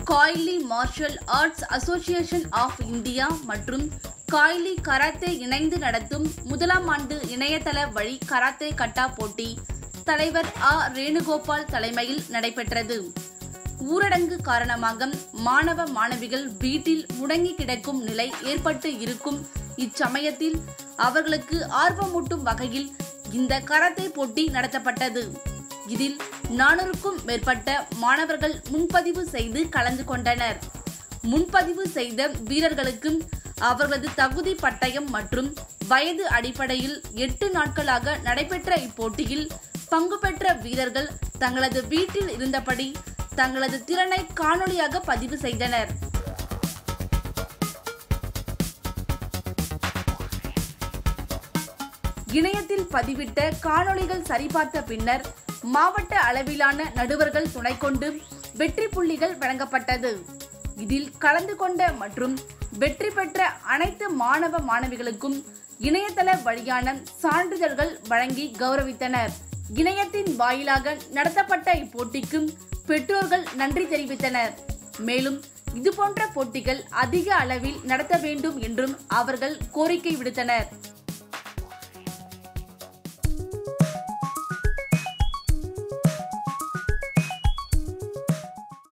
காய்லி martial arts association of India மற்றும் காய்லி karate இணைந்து நடத்தும் முதலாம் ஆண்டு இணையதள வழி கராத்தே கட்டா போட்டி தலைவர் ஆ ரேணுகோபால் தலைமையில் நடைபெற்றது ஊரடங்கு காரணமாக மாணவ மாணவிகள் வீட்டில் முடங்கி கிடக்கும் நிலை ஏற்பட்டு இருக்கும் இச்சமயத்தில் அவர்களுக்கு ஆர்வமூட்டும் வகையில் இந்த கராத்தே போட்டி நடத்தப்பட்டது இதில் நானூறுக்கும் மேற்பட்ட மாணவர்கள் முன்பதிவு செய்து கலந்து கொண்டனர் முன்பதிவு செய்த வீரர்களுக்கு அவர்களது தகுதி பட்டயம் மற்றும் வயது அடிப்படையில் எட்டு நாட்களாக நடைபெற்ற இப்போட்டியில் பங்கு பெற்ற வீரர்கள் தங்களது வீட்டில் இருந்தபடி தங்களது திறனை காணொளியாக பதிவு செய்தனர் இணையத்தில் பதிவிட்ட காணொளிகள் சரிபார்த்த பின்னர் மாவட்ட அளவிலான நடுவர்கள் துணை கொண்டு வெற்றி புள்ளிகள் வழங்கப்பட்டது இதில் கலந்து கொண்ட மற்றும் வெற்றி பெற்ற அனைத்து மாணவ மாணவிகளுக்கும் இணையதள வழியான சான்றிதழ்கள் வழங்கி கௌரவித்தனர் இணையத்தின் வாயிலாக நடத்தப்பட்ட இப்போட்டிக்கு பெற்றோர்கள் நன்றி தெரிவித்தனர் மேலும் இதுபோன்ற போட்டிகள் அதிக அளவில் நடத்த வேண்டும் என்றும் அவர்கள் கோரிக்கை விடுத்தனர்